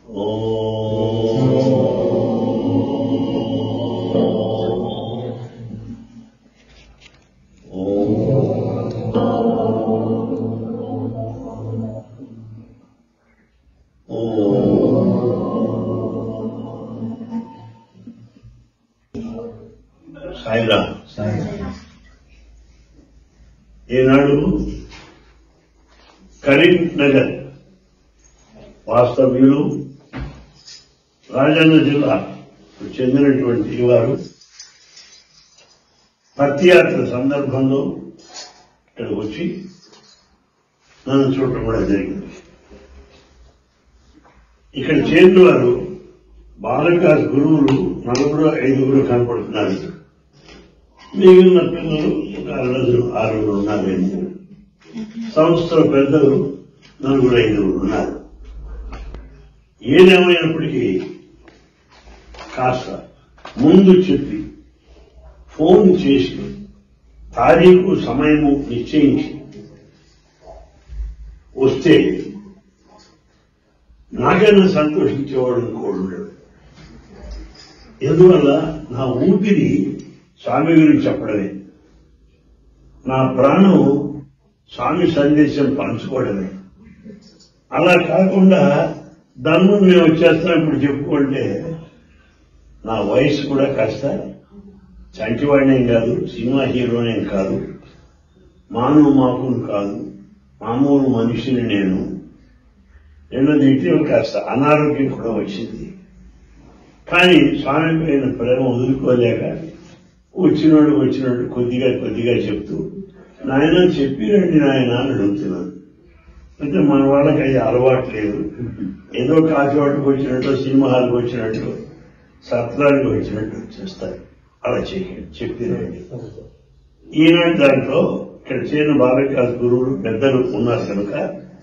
సాయిరామ్ ఈనాడు కరీంనగర్ వాస్తవ్యులు రాజన్న జిల్లా చెందినటువంటి వారు పత్తియాత్ర సందర్భంలో ఇక్కడికి వచ్చి నన్ను చూడటం కూడా జరిగింది ఇక్కడ చేరిన వారు బాలకాస్ గురువులు నలుగురు ఐదుగురు కనపడుతున్నారు మిగిలిన పిల్లలు ఒక అరడజను ఆరుగురు ఉన్నారేమో సంస్థల పెద్దలు నలుగురు ఐదుగురు ఉన్నారు ఏదేమైనప్పటికీ కాస్త ముందు చెప్పి ఫోన్ చేసి తారీఖు సమయము నిశ్చయించి వస్తే నాకన్నా సంతోషించేవాడు ఇంకోడు ఉండడు ఎందువల్ల నా ఊపిరి స్వామి గురించి చెప్పడమే నా ప్రాణం స్వామి సందేశం పంచుకోవడమే అలా కాకుండా ధర్మం మేము వచ్చేస్తాం ఇప్పుడు చెప్పుకుంటే నా వయసు కూడా కాస్త చంటివాడినేం కాదు సినిమా హీరోనేం కాదు మానవ మాకును కాదు మామూలు మనిషిని నేను రెండోది ఇటీవల కాస్త అనారోగ్యం కూడా వచ్చింది కానీ స్వామి పైన ప్రేమ వదులుకోలేక వచ్చినోడు వచ్చినోడు కొద్దిగా కొద్దిగా చెప్తూ నాయన చెప్పిరండి నాయన అని అడుగుతున్నాను అంటే మన వాళ్ళకి అది అలవాటు లేదు ఏదో కాకివాటికి వచ్చినట్టు సినిమా హాల్కి వచ్చినట్టు సత్రానికి వచ్చినట్టు చేస్తారు అలా చేయండి చెప్పిరండి ఈనాటి దాంట్లో ఇక్కడ చేరిన బాలకాస్ గురువులు పెద్దలు ఉన్నారు కనుక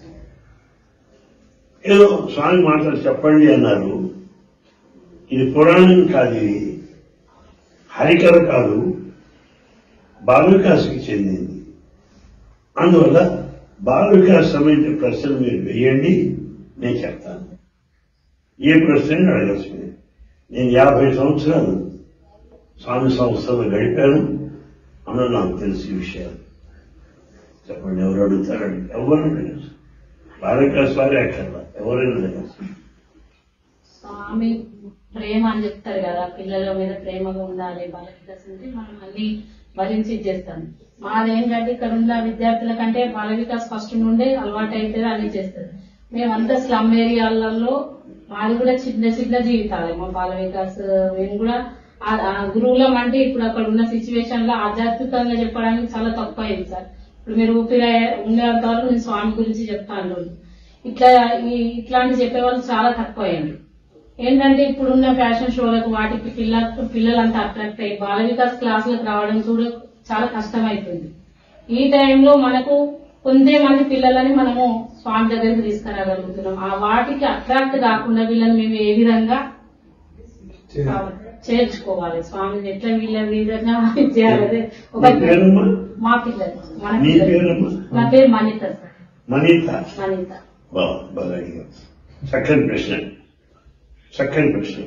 ఏదో స్వామి మాటలు చెప్పండి అన్నారు ఇది పురాణం కాదు ఇది హరికథ కాదు బాలవికాస్కి చెందింది అందువల్ల బాలవికాస్ సంబంధించిన ప్రశ్నలు మీరు వేయండి నేను చెప్తాను ఏ ప్రశ్న అడగాల్సింది నేను యాభై సంవత్సరాలు స్వామి సంస్థలో గడిపాను అన్న నాకు తెలిసి విషయాలు చెప్పండి ఎవరు అడుగుతారండి ఎవరు అడగచ్చు బాలవికాస్ వారే అక్కర్లా ఎవరైనా అడగచ్చు స్వామి ప్రేమ అని చెప్తారు కదా పిల్లల మీద ప్రేమగా ఉండాలి బాలవికాస్ అంటే మనం అన్ని భరించి చేస్తాం మాదేంటంటే ఇక్కడ ఉన్న విద్యార్థుల కంటే బాల వికాస్ ఫస్ట్ నుండే అలవాటు అయితే అన్ని చేస్తారు మేమంతా స్లమ్ ఏరియాలలో మాది కూడా చిన్న చిన్న జీవితాలే మా బాల వికాస్ మేము కూడా ఆ- ఆ గురువులం అంటే ఇప్పుడు అక్కడ ఉన్న సిచ్యువేషన్ లో ఆధ్యాత్మికంగా చెప్పడానికి చాలా తక్కువ అయింది సార్ ఇప్పుడు మీరు ఊపిరి ఉన్నంత వరకు నేను స్వామి గురించి చెప్తాను ఇట్లా ఈ ఇట్లాంటి చెప్పే వాళ్ళు చాలా తక్కువ అయ్యింది ఏంటంటే ఇప్పుడున్న ఫ్యాషన్ షోలకు వాటికి పిల్ల పిల్లలంతా అట్రాక్ట్ అయ్యి బాల వికాస్ క్లాసులకు రావడం కూడా చాలా కష్టమైపోయింది ఈ టైంలో మనకు కొంతే మంది పిల్లలని మనము స్వామి దగ్గరికి తీసుకురాగలుగుతున్నాం ఆ వాటికి అట్రాక్ట్ కాకుండా వీళ్ళని మేము ఏ విధంగా ఆ, చేర్చుకోవాలి స్వామిని ఎట్లా వీళ్ళ విధంగా చేయాలి అదే ఒక నీ పేరమ్మా మా పిల్లలు మన నీ పిల్లలు పేరమ్మా నా పేరు మనిత సార్ మనీత మనిత బాగా బాగా అడిగావు చక్కని ప్రశ్న చక్కని ప్రశ్న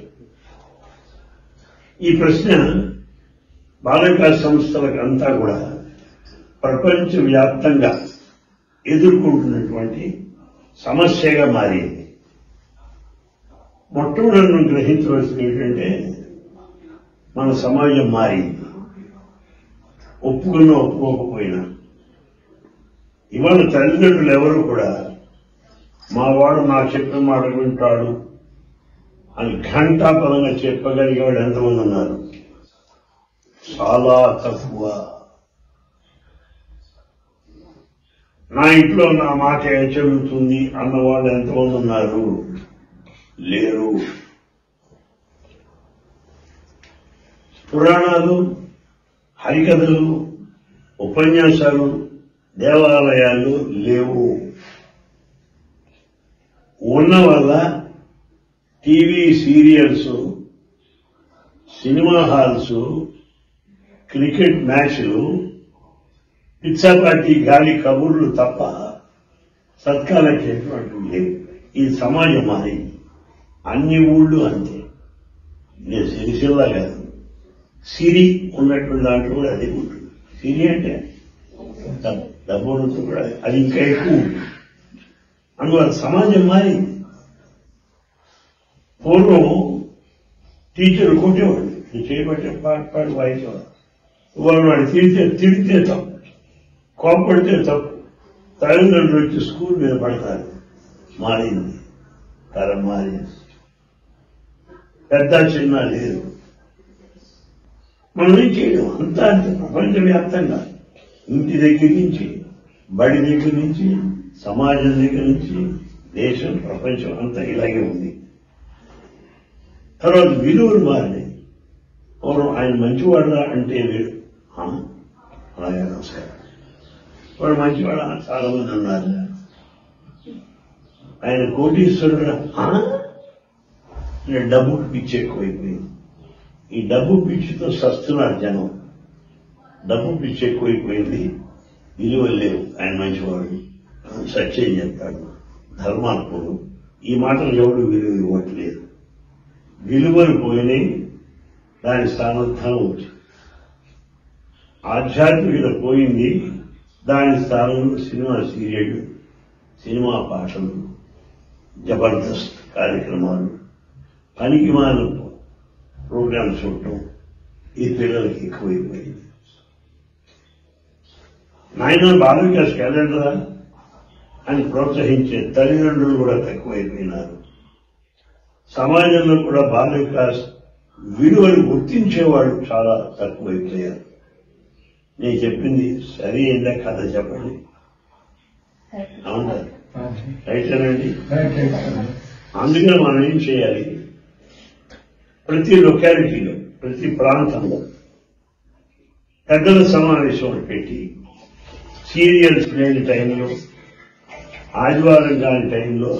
ఈ ప్రశ్న బాలికా సంస్థలకు అంతా కూడా ప్రపంచవ్యాప్తంగా ఎదుర్కొంటున్నటువంటి సమస్యగా మారింది మొట్టమొదటి మనం గ్రహించవలసింది ఏంటంటే మన సమాజం మారింది ఒప్పుకున్నా ఒప్పుకోకపోయినా ఇవాళ తల్లిదండ్రులు ఎవరు కూడా మా వాడు నా చెప్పిన మాట వింటాడు అని ఘంటాపరంగా చెప్పగలిగేవాడు ఎంతమంది ఉన్నారు చాలా తక్కువ నా ఇంట్లో నా మాట ఏం చెబుతుంది అన్నవాళ్ళు ఎంతమంది ఉన్నారు లేరు పురాణాలు హరికథలు ఉపన్యాసాలు దేవాలయాలు లేవు ఉన్న వల్ల TV serials cinema halls cricket మ్యాచ్లు పిచ్చాపాటి గాలి కబుర్లు తప్ప సత్కాలకి ఎటువంటి లేవు ఈ సమాజం మారింది అన్ని ఊళ్ళు అంతే నేను సిరిసిల్ల కాదు సిరి ఉన్నటువంటి దాంట్లో కూడా అదే ఉంటుంది సిరి అంటే డబ్బు డబ్బు ఉన్నప్పుడు కూడా అది ఇంకా ఎక్కువ ఉంటుంది అందువల్ల సమాజం మారింది పూర్వం టీచర్ కొట్టేవాడు నువ్వు చేయబట్టే పాట పాడి వాయించేవాడు వాళ్ళు వాడు తిడితే తిడితే తప్పు కోపడితే తప్పు తల్లిదండ్రులు వచ్చి స్కూల్ మీద పడతారు మారింది తరం మారింది పెద్ద చిన్న లేదు మనం ఏం చేయడం అంతా అంత ప్రపంచవ్యాప్తంగా ఇంటి దగ్గర నుంచి బడి దగ్గర నుంచి సమాజం దగ్గర నుంచి దేశం ప్రపంచం అంతా ఇలాగే ఉంది తర్వాత విలువలు మారినాయి పూర్వం ఆయన మంచివాడా అంటే వీడు "ఆ, అలాగే నమస్కారం వాడు మంచివాడా చాలా మంది ఉన్నారు ఆయన కోటీశ్వరుడు "ఆ?" అంటే డబ్బు పిచ్చి ఎక్కువైపోయింది ఈ డబ్బు పిచ్చితో సస్తున్నారు జనం డబ్బు పిచ్చి ఎక్కువైపోయింది విలువలు లేవు ఆయన మంచివాడు సత్యం చెప్తాడు ధర్మాత్ముడు ఈ మాటలు ఎవడు విలువ ఇవ్వట్లేదు విలువలు పోయినాయి దాని స్థానోత్థానం వచ్చింది ఆధ్యాత్మికత పోయింది దాని స్థానంలో సినిమా సీరియల్ సినిమా పాటలు జబర్దస్త్ కార్యక్రమాలు పనికి మాన ప్రోగ్రామ్స్ చూడటం ఈ పిల్లలకి ఎక్కువైపోయింది నాయన బాల వికాస్ వెళ్ళండిరా అని ప్రోత్సహించే తల్లిదండ్రులు కూడా తక్కువైపోయినారు సమాజంలో కూడా బాల వికాస్ విలువలు గుర్తించేవాళ్ళు చాలా తక్కువైపోయారు నేను చెప్పింది సరి అయిందా కథ చెప్పండి అవునా రైటేనండి అందుకని మనం ఏం చేయాలి ప్రతి లొకాలిటీలో ప్రతి ప్రాంతంలో పెద్దల సమావేశం పెట్టి సీరియల్స్ లేని టైంలో ఆదివారం కాని టైంలో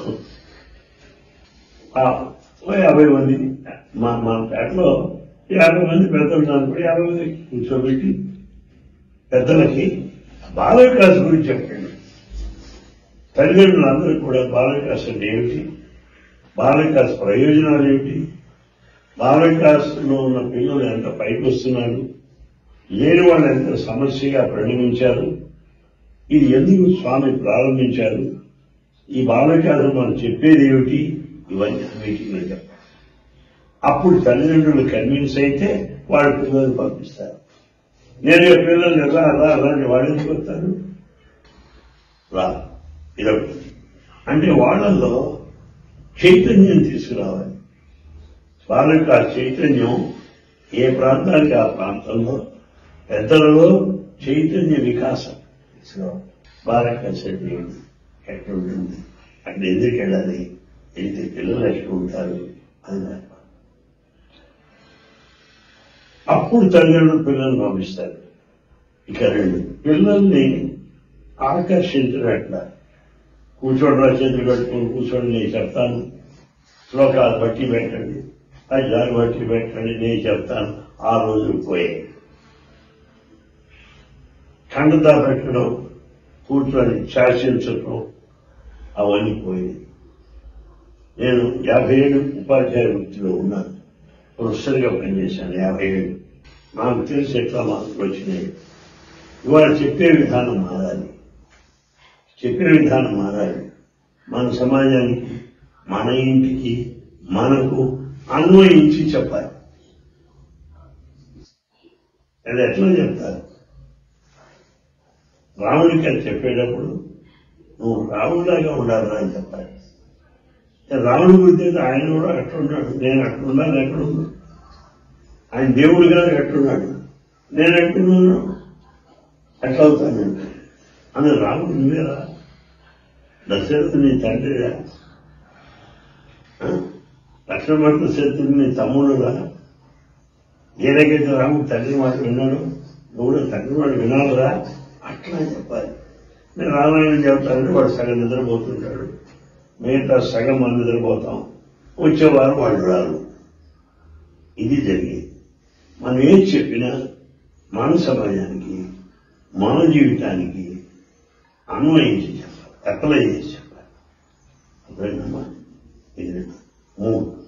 ఆ ఓ యాభై మంది మా మా పేటలో యాభై మంది పెద్దలు దాని యాభై మంది కూర్చోబెట్టి పెద్దలకి బాల వికాస్ గురించి చెప్పండి తల్లిదండ్రులందరూ కూడా బాల వికాస్ అంటే ఏమిటి బాల వికాస్ ప్రయోజనాలు ఏమిటి బాల వికాస్లో ఉన్న పిల్లలు ఎంత పైకి వస్తున్నారు లేని వాళ్ళు ఎంత సమస్యగా పరిణమించారు ఇది ఎందుకు స్వామి ప్రారంభించారు ఈ బాల వికాసం మనం చెప్పేది ఏమిటి ఇవన్నీ మీటింగ్లో చెప్పాలి అప్పుడు తల్లిదండ్రులు కన్విన్స్ అయితే వాళ్ళ పిల్లలు పంపిస్తారు నేను ఈ పిల్లల్ని రా రా అలాంటి వాళ్ళు ఎందుకు వస్తారు రా ఇదొకటి అంటే వాళ్ళల్లో చైతన్యం తీసుకురావాలి వాళ్ళకి ఆ చైతన్యం ఏ ప్రాంతానికి ఆ ప్రాంతంలో పెద్దలలో చైతన్య వికాసం తీసుకురావాలి బాలక శక్తి ఎక్కడ ఉంటుంది అక్కడ ఎందుకు వెళ్ళాలి వెళ్తే పిల్లలు ఎక్కడ ఉంటారు అది నాకు అప్పుడు తల్లిదండ్రులు పిల్లల్ని పంపిస్తారు ఇక రెండు పిల్లల్ని ఆకర్షించినట్ల కూర్చోడరా చేతులు కట్టుకుని కూర్చోండి నేను చెప్తాను శ్లోకాలు బట్టి పెట్టండి పద్యాలు బట్టి పెట్టండి నేను చెప్తాను ఆ రోజులు పోయాయి ఖండతా పెట్టడం కూర్చొని శాసించడం అవన్నీ పోయాయి నేను యాభై ఏడు ఉపాధ్యాయ వృత్తిలో ఉన్నాను ప్రొఫెసర్గా పనిచేశాను యాభై ఏడు నాకు తెలిసి ఎట్లా మార్పులు వచ్చినాయి ఇవాళ చెప్పే విధానం మారాలి చెప్పే విధానం మారాలి మన సమాజానికి మన ఇంటికి మనకు అన్వయించి చెప్పాలి అది ఎట్లా చెప్తారు రాముడికి అది చెప్పేటప్పుడు నువ్వు రాముడిలాగా ఉండాలి అని చెప్పాలి రాముడి గురించి అయితే ఆయన కూడా అట్లున్నాడు నేను అట్లున్నాను ఎక్కడున్నా ఆయన దేవుడు గారు ఎట్లున్నాడు నేను ఎట్టున్నాను ఎట్లా అవుతాను అని రాముడు నువ్వేరా దశరథుడు నీ తండ్రిరా లక్ష్మణ శత్రుడు నీ తమ్ముడురా ఏదైతే రాముడు తండ్రి మాట విన్నాడు నువ్వు కూడా తండ్రి మాట వినాలరా అట్లా చెప్పాలి నేను రామాయణం చెప్తానంటే వాడు సగం నిద్రపోతుంటాడు మిగతా సగం మనం నిద్రపోతాం వచ్చేవారు వాళ్ళు రారు ఇది జరిగేది మనం ఏం చెప్పినా మన సమాజానికి మన జీవితానికి అన్వయించి చెప్పాలి అప్లై చేసి చెప్పాలి అర్థమైందమ్మా ఇది మూడు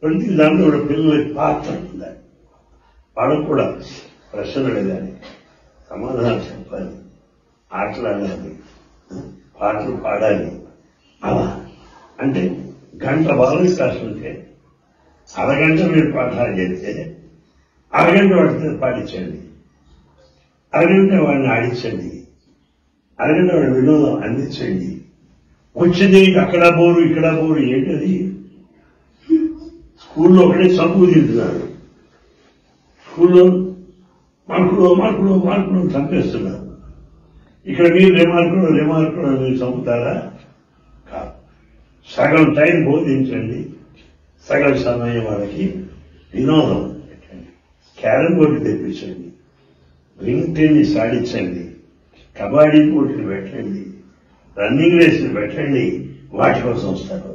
ప్రతి దాంట్లో కూడా పిల్లలకి పాత్ర ఉండాలి వాళ్ళకు కూడా ప్రశ్నలు అడగాలి సమాధానం చెప్పాలి ఆటలాడాలి పాటలు పాడాలి అలా అంటే గంట బాల వికాసం ఉంటే అరగంట మీరు పాఠాలు చేస్తే అరగంట వాడితే పాటించండి అరగంట వాడిని ఆడించండి అరగంట వాడి వినోదం అందించండి వచ్చింది అక్కడ బోరు ఇక్కడ బోరు ఏంటది స్కూల్లో ఒకటే చదువు తింటున్నాడు స్కూల్లో మార్కులు మార్కులు మార్కులు చంపేస్తున్నారు ఇక్కడ మీరు రిమార్కులు రిమార్కులు మీరు చంపుతారా కాదు సగం టైం బోధించండి సగం సమయం వాళ్ళకి వినోదం పెట్టండి క్యారం బోర్డు తెప్పించండి రింగ్ టెన్నిస్ ఆడించండి కబడ్డీ పోటీలు పెట్టండి రన్నింగ్ రేసులు పెట్టండి వాటి కోసం వస్తారు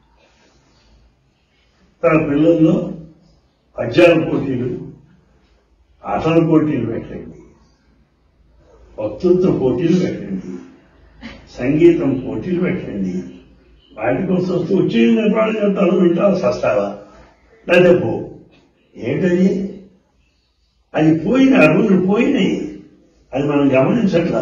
తన పిల్లల్లో పద్యాల పోటీలు ఆటల పోటీలు పెట్టండి వక్తృత్వ పోటీలు పెట్టండి సంగీతం పోటీలు పెట్టండి వాటి కోసం వస్తూ వచ్చి నిర్మాణం చెప్తాను వింటావు సస్తావా లేదా పో ఏంటది అది పోయిన ఆ రోజులు పోయినాయి అది మనం గమనించట్లా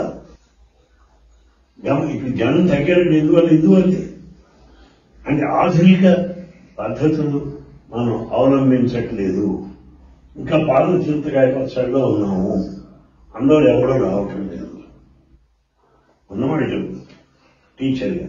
గమ ఇప్పుడు జనం తగ్గారండి ఎందువల్ల ఎందువల్ల అంటే ఆధునిక పద్ధతులు మనం అవలంబించట్లేదు ఇంకా పాత చింతకాయ పచ్చడిలో ఉన్నాము అందరూ ఎవడో రావటం లేదు ఉన్నమాట చెప్పు టీచర్గా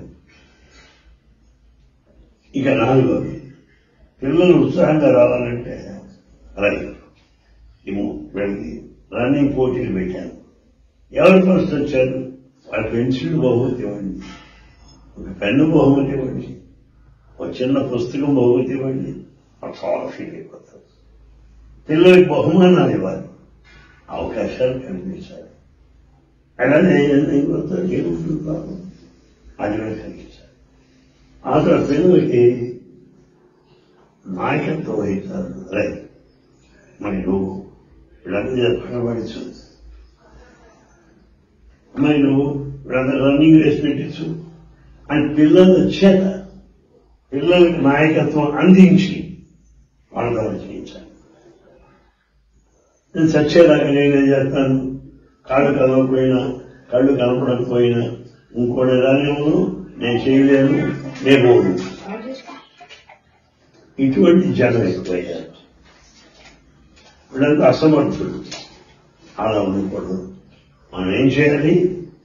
ఇక నాలుగోది పిల్లలు ఉత్సాహంగా రావాలంటే అలాగే ఏమో వెళ్ళి రన్నింగ్ పోటీలు పెట్టాను ఎవరు ఫస్ట్ వచ్చారు వాళ్ళ పెన్సిల్ బహుమతి ఇవ్వండి ఒక పెన్ను బహుమతి ఇవ్వండి ఒక చిన్న పుస్తకం బహుమతి ఇవ్వండి వాళ్ళు చాలా ఫీల్ అయిపోతారు పిల్లలకి బహుమానాలు ఇవ్వాలి అవకాశాలు కల్పించాలి అలానే అయిపోతారు ఏముంటుంది పాపం అది కూడా కలిగించాలి ఆ తర్వాత పిల్లలకి నాయకత్వం వహించాలి అరే మరి నువ్వు వీళ్ళందరూ చెప్పబడించు మరి నువ్వు వీళ్ళందరూ రన్నింగ్ రేస్ పెట్టించు అని పిల్లల చేత పిల్లలకి నాయకత్వం అందించి వాళ్ళ ద్వారా చేయించాలి నేను చచ్చేదాకా నేనేం చేస్తాను కాళ్ళు కదలకపోయినా కళ్ళు కనపడకపోయినా ఇంకోటి ఎలానేమో నేను చేయలేను నేను పోను ఇటువంటి జనం ఎక్కువయ్యారు వీళ్ళంతా అసమర్థుడు అలా ఉండకూడదు మనం ఏం చేయాలి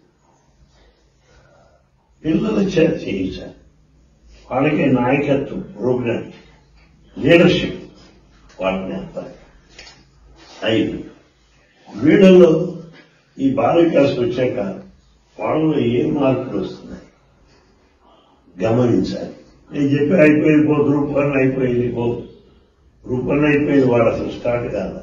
పిల్లల చేత చేయించాలి వాళ్ళకి నాయకత్వం ప్రోగ్రామ్ లీడర్షిప్ వాళ్ళని నేర్పాలి ఐదు వీళ్ళలో ఈ బాల వికాసం వచ్చాక వాళ్ళలో ఏ మార్పులు వస్తున్నాయి గమనించాలి నేను చెప్పి అయిపోయింది పో రూపకరణ అయిపోయింది పో రూపకరణ అయిపోయింది వాడు అసలు స్టార్ట్ కాదా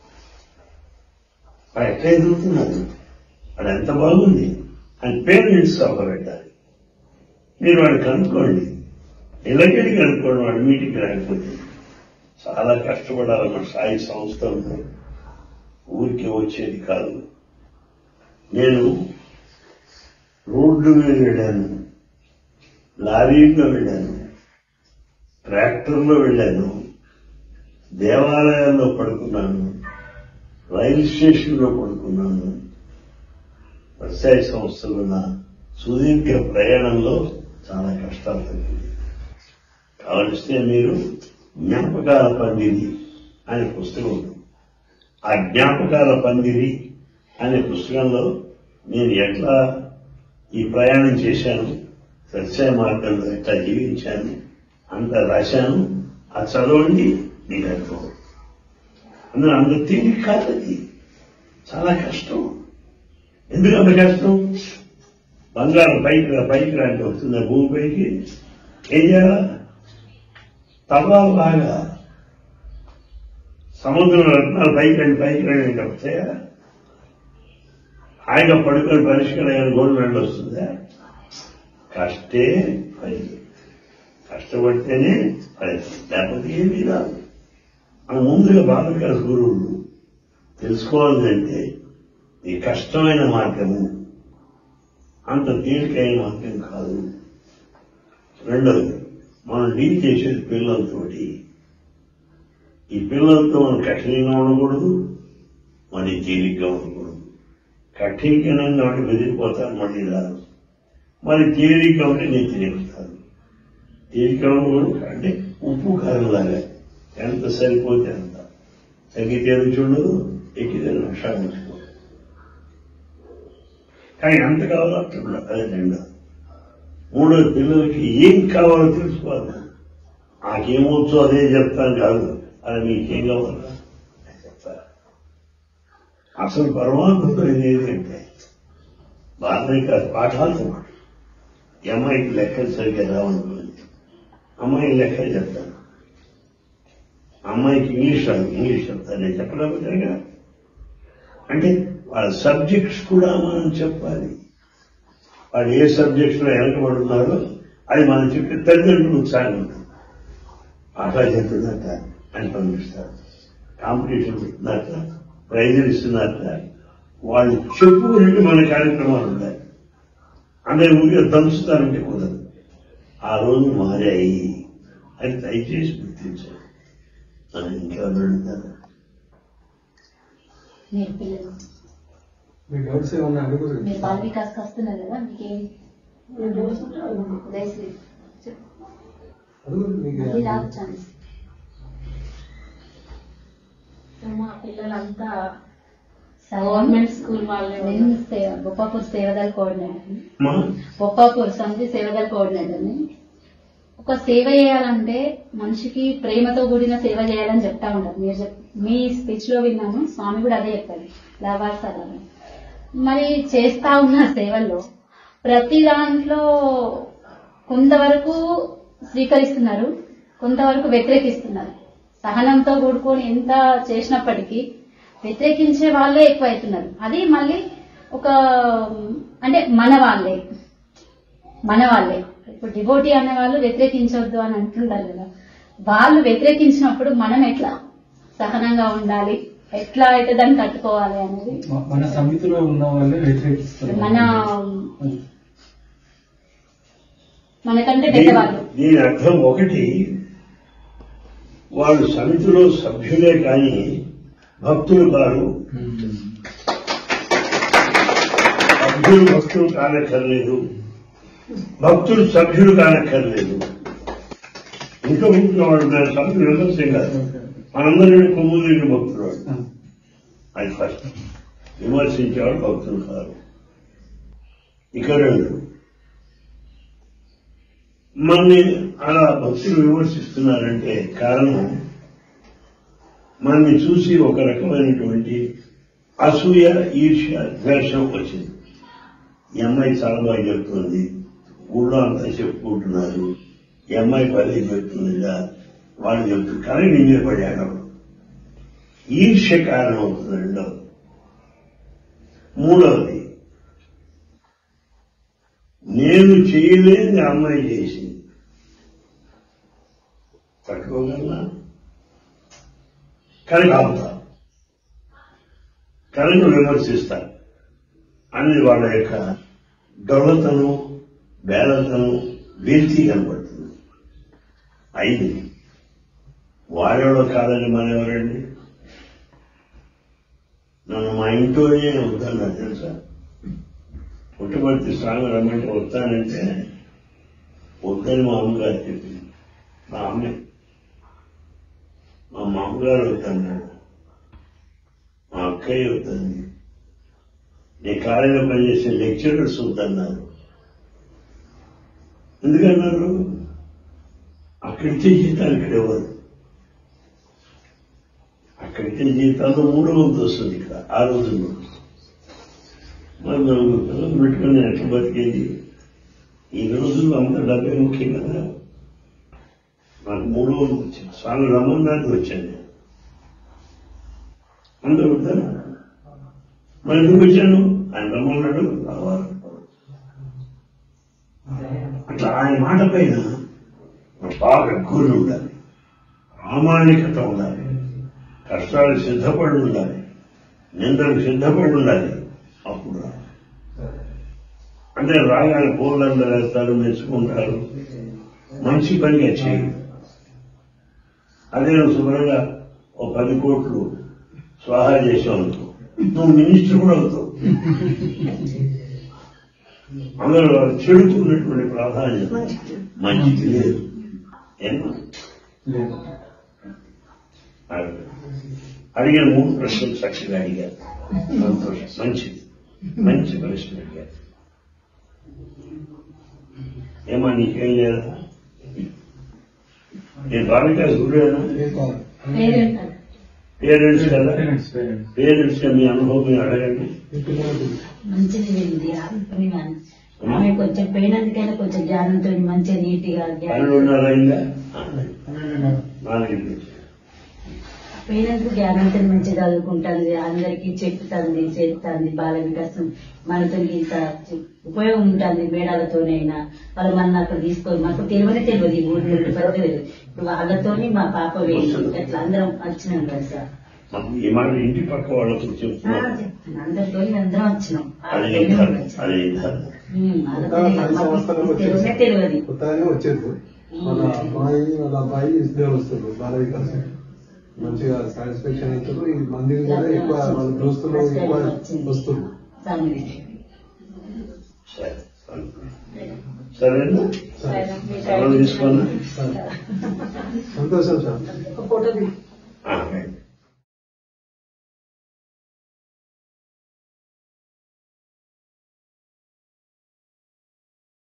వాడు ఎట్లా ఎదుగుతున్నారు వాడు ఎంత బాగుంది అని పేరెంట్స్ సభ పెట్టాలి మీరు వాడిని కనుక్కోండి ఇళ్ళకెళ్ళి కనుక్కోండి వాడు మీటింగ్ రాకపోతే చాలా కష్టపడాలి మన సాయి సంస్థ ఉంది ఊరికి వచ్చేది కాదు నేను రోడ్డు మీద వెళ్ళాను లారీలో వెళ్ళాను ట్రాక్టర్లో వెళ్ళాను దేవాలయాల్లో పడుకున్నాను రైలు స్టేషన్లో పడుకున్నాను వ్యవసాయ సంస్థలో నా సుదీర్ఘ ప్రయాణంలో చాలా కష్టాలు తగ్గింది కావలిస్తే మీరు జ్ఞాపకాల పందిరి అనే పుస్తకం ఉంది ఆ జ్ఞాపకాల పందిరి అనే పుస్తకంలో నేను ఎట్లా ఈ ప్రయాణం చేశాను సత్య మార్గంలో ఎట్లా జీవించాను అంత రాశాను ఆ చదవండి మీకు అనుభవం అందులో అంత తేలిక కాదు అది చాలా కష్టం ఎందుకు అంత కష్టం బంగారం పైకి రా పైకి రా అంటే వస్తుంది భూమి పైకి ఏం చేయాలా తవ్వాలి బాగా సముద్రం రత్నాలు పైకి రండి పైకి రండి అంటే వస్తాయా ఆయన పడుకొని పరిష్కారం గోల్డ్ మెడల్ వస్తుందా కష్టే ఫలితం కష్టపడితేనే ఫలితం లేకపోతే ఏమీ రాదు మన ముందుగా బాలకాల గురువులు తెలుసుకోవాలంటే ఈ కష్టమైన మార్గము అంత తేలికైన మార్గం కాదు రెండవది మనం డీల్ చేసేది పిల్లలతోటి ఈ పిల్లలతో మనం కఠినంగా ఉండకూడదు మరి తేలిగ్గా ఉండకూడదు కఠినంగా ఉంటే బెదిరిపోతారు మళ్ళీ రాదు మరి తేలిగ్గా ఉంటే నేను తినేస్తాను తేలిగ్గా ఉండకూడదు అంటే ఉప్పు కారంలాగా ఎంత సరిపోతే అంత తగ్గితే రుచి ఉండదు ఎక్కితే నష్టాలు ఉంచుకో కానీ ఎంత కావాలో అట్లా ఉండాలి. అదే రెండో మూడో పిల్లలకి ఏం కావాలో తెలుసుకోవాలి నాకేమొచ్చో అదే చెప్తాను కాదు అది మీకేం కావాలా అని చెప్తారు అసలు పరమాత్మతో ఏంటంటే బాధనే కాదు పాఠాలతో మాట ఈ అమ్మాయికి లెక్కలు సరిగ్గా రావనుకోండి అమ్మాయి లెక్కలు చెప్తాను అమ్మాయికి ఇంగ్లీష్ రాదు ఇంగ్లీష్ చెప్తాను నేను చెప్పలేకపోతే అంటే వాళ్ళ సబ్జెక్ట్స్ కూడా మనం చెప్పాలి వాళ్ళు ఏ సబ్జెక్ట్స్ లో వెనకబడుతున్నారో అది మనం చెప్పి తల్లిదండ్రులు ఉత్సాహం ఉంటుంది అట్లా చెప్తున్నట్ట అని పంపిస్తారు కాంపిటీషన్ పెడుతున్నట్ట ప్రైజులు ఇస్తున్నట్ట వాళ్ళు చెప్పుకునేట్టు మన కార్యక్రమాలు ఉన్నాయి అందరి ఊరిలో దంచుతారంటే కుదరదు ఆ రోజు మారాయి అది దయచేసి గుర్తించాలి అని ఇంకెవరు అడుగుతారు మీరు పిల్లలు మీకు డౌట్స్ ఏమన్నా అడుగురు మీరు బాల వికాస్కి వస్తున్నారు కదా మీకు ఏం దయచేసి చెప్పు. అడుగురు మీకు మళ్ళీ రాదు ఛాన్స్ మా పిల్లలంతా గవర్నమెంట్ స్కూల్ వాళ్ళే నేను సే- బొప్పాపూర్ సేవదల కోఆర్డినేటర్ మా బొప్పాపూర్ సమితి సేవదల కోఆర్డినేటర్ ఒక సేవ చేయాలంటే మనిషికి ప్రేమతో కూడిన సేవ చేయాలని చెప్తా ఉంటారు మీరు చెప్- మీ స్పీచ్ లో విన్నాను స్వామి కూడా అదే చెప్పారు లాభాసారా మరి చేస్తా ఉన్న సేవల్లో ప్రతి దాంట్లో కొంతవరకు స్వీకరిస్తున్నారు కొంతవరకు వ్యతిరేకిస్తున్నారు సహనంతో కూడుకొని ఎంత చేసినప్పటికీ వ్యతిరేకించే వాళ్ళే ఎక్కువ అవుతున్నారు అది మళ్ళీ ఒక అంటే మన వాళ్ళే మన వాళ్ళే ఇప్పుడు డివోటీ అనే వాళ్ళు వ్యతిరేకించవద్దు అని అంటుంటారు కదా వాళ్ళు వ్యతిరేకించినప్పుడు మనం ఎట్లా సహనంగా ఉండాలి ఎట్లా అయితే దాన్ని తట్టుకోవాలి అనేది మ- మన సమితిలో ఉన్న వాళ్ళే వ్యతిరేకిస్తారు మన మనకంటే దీని పెద్దవాళ్ళు దీని అర్థం ఒకటి వాళ్ళు సమితిలో సభ్యులే కానీ భక్తులు కాదు సభ్యులు భక్తులు కానక్కర్లేదు భక్తులు సభ్యులు కానక్కర్లేదు ఇంట్లో ఉంటున్న వాడు నా సభ్యులు విమర్శం కాదు మనందరం కొమ్ములు భక్తులు వాడు అది ఫస్ట్ విమర్శించేవాడు భక్తులు కాదు ఇక రెండు మనని అలా భక్తులు విమర్శిస్తున్నారంటే కారణం మనని చూసి ఒక రకమైనటువంటి అసూయ ఈర్ష్య ద్వేషం వచ్చింది ఈ అమ్మాయి చాలా బాగా చెప్తుంది ఊళ్ళో అంతా చెప్పుకుంటున్నారు ఈ అమ్మాయి పదే చెప్తుందిగా వాళ్ళు చెప్తుంది కానీ నీ మీద పడాడు ఈర్ష్య కారణం అవుతుంది రెండవది మూడవది నేను చేయలేని ఆ అమ్మాయి చేసింది తట్టుకోగలనా కనుక ఆపుతా కనుక విమర్శిస్తా అనేది వాళ్ళ యొక్క డొల్లతనం బేలతనం వీర్తి కనపడుతుంది ఐదు వాడేవాడు కాదని మనెవరండి నన్ను మా ఇంట్లోనే వద్దన్నారు తెలుసా పుట్టపర్తి స్వామి రమ్మంటే వస్తానంటే వద్దని మా అమ్మగారు చెప్పింది మా అమ్మే మా మామగారు వద్దన్నాడు మా అక్కయ్య వద్దంది నీ కాలేజీలో పనిచేసే లెక్చరర్స్ వద్దన్నారు ఎందుకన్నారు అక్కడిచ్చే జీతాలు ఇక్కడ ఇవ్వరు అక్కడిచ్చే జీతాలు మూడో వంతు వస్తుంది ఇక్కడ ఆ రోజుల్లో మరి నలుగురు పిల్లలు పెట్టుకుని నేను ఎట్లా బతికేది ఈ రోజుల్లో అంత డబ్బే ముఖ్యం కదా నాకు మూడో వంతు వచ్చింది స్వామి రమ్మన్నానికి వచ్చాను నేను అందరూ వద్దాను మరి ఎందుకు వచ్చాను ఆయన రమ్మన్నాడు రావాలి అట్లా ఆయన మాట పైన బాగా కూలి ఉండాలి ప్రామాణికత ఉండాలి కష్టాలకు సిద్ధపడి ఉండాలి నిందలకు సిద్ధపడి ఉండాలి అప్పుడు రా. అంటే రాగానే పూలందరూ వేస్తారు మెచ్చుకుంటారు మంచి పనిగా చేయి అదే నువ్వు శుభ్రంగా ఓ పది కోట్లు స్వాహా చేసావు అనుకో నువ్వు మినిస్టర్ కూడా అవుతావు అందులో చెడుకున్నటువంటి ప్రాధాన్యత మంచిది లేదు ఏమో లేదు అడిగిన మూడు ప్రశ్నలు చక్కగా అడిగారు సంతోషం మంచిది మంచి ప్రశ్న అడిగారు ఏమా నీకేం లేదా నేను బాలిక గురువేనా పేరెంట్ అంట. పేరెంట్స్ కదా పేరెంట్స్ పేరెంట్స్ పేరెంట్స్ మీ అనుభవం మీరు అడగండి మీ పిల్లలకు మంచిది వెళ్ళింది ఆమె కానీ ఆమె కొంచెం పోయినందుకైనా కొంచెం జ్ఞానంతో మంచిగా నీట్గా పనులు ఉన్నారైందా నాలుగు పోయినందుకు జ్ఞానంతో మంచిగా చదువుకుంటుంది అందరికి చెప్తుంది చేస్తుంది బాల వికాసం మనతో ఇంత ఉపయోగం ఉంటుంది మేడాలతోనైనా వాళ్ళు మన అక్కడ తీసుకొని మాకు తెలియని తెలియదు ఈ ఊరి నుండి పెద్ద తెలియదు ఇప్పుడు వాళ్ళతోని మా పాప వెళ్ళి అట్లా అందరం వచ్చినాం కదా సార్ మాకు ఈ మాట ఇంటి పక్క వాళ్ళకు ఆ, చెప్తున్నారు చెప్తాను అందరితో అందరం వచ్చినాం అది వాళ్ళతోనే ధర్మం వచ్చినాం. అది ధర్మం ఉమ్, వాళ్ళతోనే పది మాకు సంవత్సరాలకు తెలియనే తెలియదు కొత్తగానే వచ్చేది వాళ్ళ అమ్మాయి వాళ్ళ అబ్బాయి ఇద్దరు వస్తారు బాల వికాసం మంచిగా సాటిస్ఫాక్షన్ అవుతారు ఈ మంది కూడా ఎక్కువ వాళ్ళ దోస్తులు ఎక్కువ వస్తారు స్వామి సరే సరేనా సరే, మీ సెలవు తీసుకున్నా సంతోషం సార్ ఒక ఫోటో తీ- ఆ, రైట్.